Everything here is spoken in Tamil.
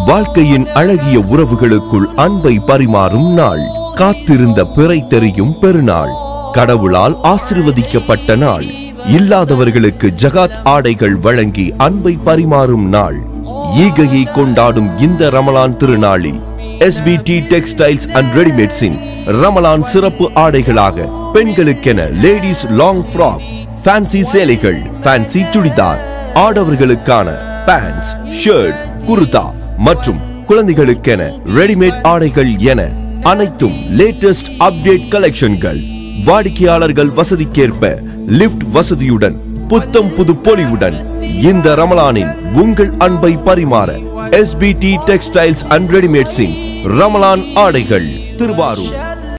வாழ்க்கையின் அழகிய உறவுகளுக்குள் அன்பை பரிமாறும் நாள் காத்திருந்த பிறை தெரியும் பெருநாள் கடவுளால் ஆசிர்வதிக்கப்பட்ட நாள் இல்லாதவர்களுக்கு ஜகாத் ஆடைகள் வழங்கி அன்பை பரிமாறும் நாள் ஈகையை கொண்டாடும் இந்த ரமலான் திருநாளில் எஸ்பிடி டெக்ஸ்டைல்ஸ் அண்ட் ரெடிமேட்ஸின் ரமலான் சிறப்பு ஆடைகளாக பெண்களுக்கென லேடிஸ் லாங் ஃப்ராக் ஃபேன்சி சேலைகள் ஃபேன்சி சுடிதார் ஆடவர்களுக்கான பேண்ட்ஸ் ஷர்ட் குர்தா மற்றும் குழந்தைகளுக்கென ரெடிமேட் ஆடைகள் என அனைத்தும் லேட்டஸ்ட் அப்டேட் கலெக்ஷன்கள் வாடிக்கையாளர்கள் வசதிக்கேற்ப லிஃப்ட் வசதியுடன் புத்தம் புது பொலிவுடன் இந்த ரமலானில் உங்கள் அன்பை பரிமாற எஸ்பிடி டெக்ஸ்டைல்ஸ் அண்ட் ரெடிமேட்ஸின் ரமலான் ஆடைகள் திருவாரூர்